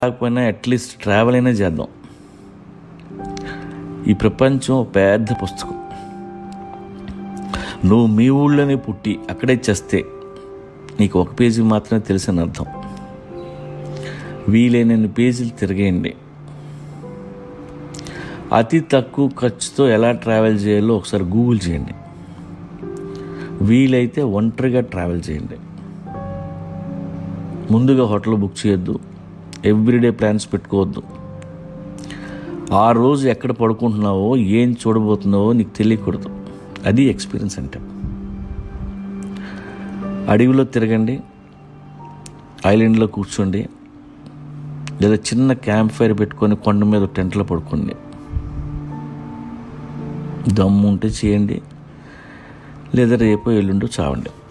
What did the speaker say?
కాకపోయినా at least travel అయినా చేద్దాం ఈ ప్రపంచం ఒక పెద్ద పుస్తకం నువ్వు మీ ఊళ్ళోనే పుట్టి అక్కడే చేస్తే నీకు ఒక పేజీ మాత్రమే తెలిసిన అర్థం వీలైనన్ని పేజీలు తిరిగేయండి అతి తక్కువ ఖర్చుతో ఎలా ట్రావెల్ చేయాలో ఒకసారి గూగుల్ చేయండి వీలైతే ఒంటరిగా ట్రావెల్ చేయండి ముందుగా హోటల్ బుక్ చేయొద్దు ఎవ్రీడే ప్లాన్స్ పెట్టుకోవద్దు ఆ రోజు ఎక్కడ పడుకుంటున్నావో ఏం చూడబోతున్నావో నీకు తెలియకూడదు అది ఎక్స్పీరియన్స్ అంటే అడవిలో తిరగండి ఐలాండ్లో కూర్చోండి లేదా చిన్న క్యాంప్ ఫైర్ పెట్టుకొని కొండ మీద టెంట్లో పడుకోండి దమ్ము ఉంటే చేయండి లేదా రేపు ఎల్లుండో చావండి